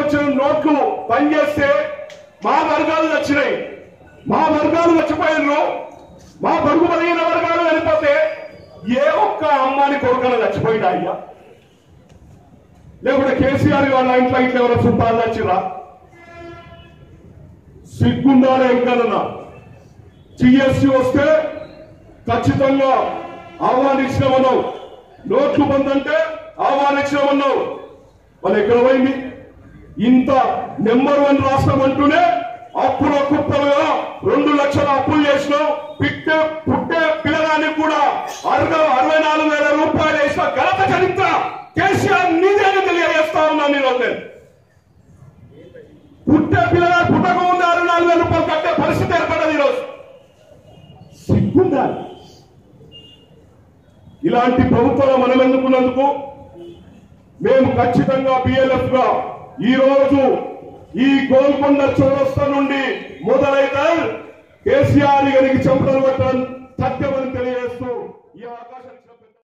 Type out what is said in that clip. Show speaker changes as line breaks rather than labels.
వచ్చిన నోట్లు పనిచేస్తే మా వర్గాలు వచ్చినాయి మా వర్గాలు చచ్చిపోయినారు మా బరుగు బలహీన వర్గాలు చనిపోతే ఏ ఒక్క అమ్మాని కొడుకన చచ్చిపోయిందా అయ్యా లేకుంటే కేసీఆర్ వాళ్ళ ఇంట్లో ఇంట్లో ఎవరో చుట్టాలు వచ్చిరా సిగ్గుండాలే ఇంకనన్నా జిఎస్టీ వస్తే ఖచ్చితంగా ఆహ్వానించినామన్నావు నోట్లు బంద్ అంటే ఆహ్వానించినామన్నావు మరి ఎక్కడ పోయింది ఇంత నెంబర్ వన్ రాష్ట్రం అంటూనే అప్పుల కుప్పలుగా రెండు లక్షల అప్పులు చేసినావు పిట్టే పుట్టే పిల్లగానికి కూడా అరవై అరవై నాలుగు వేల రూపాయలు వేసిన ఘనత చరిత్ర కేసీఆర్ నీదేని తెలియజేస్తా ఉన్నాను నేను నేను పుట్టే పిల్లగా పుట్టక ముందు అరవై నాలుగు వేల రూపాయలు కట్టే పరిస్థితి ఏర్పడ్డది ఈరోజు సిగ్గుందా ఇలాంటి ప్రభుత్వాలు మనం ఎన్నుకున్నందుకు మేము ఖచ్చితంగా బిఎల్ఎఫ్ గా ఈ రోజు ఈ గోల్కొండ చౌరస్తా నుండి మొదలైతే కేసీఆర్ గారికి చెంపలు కొట్టడం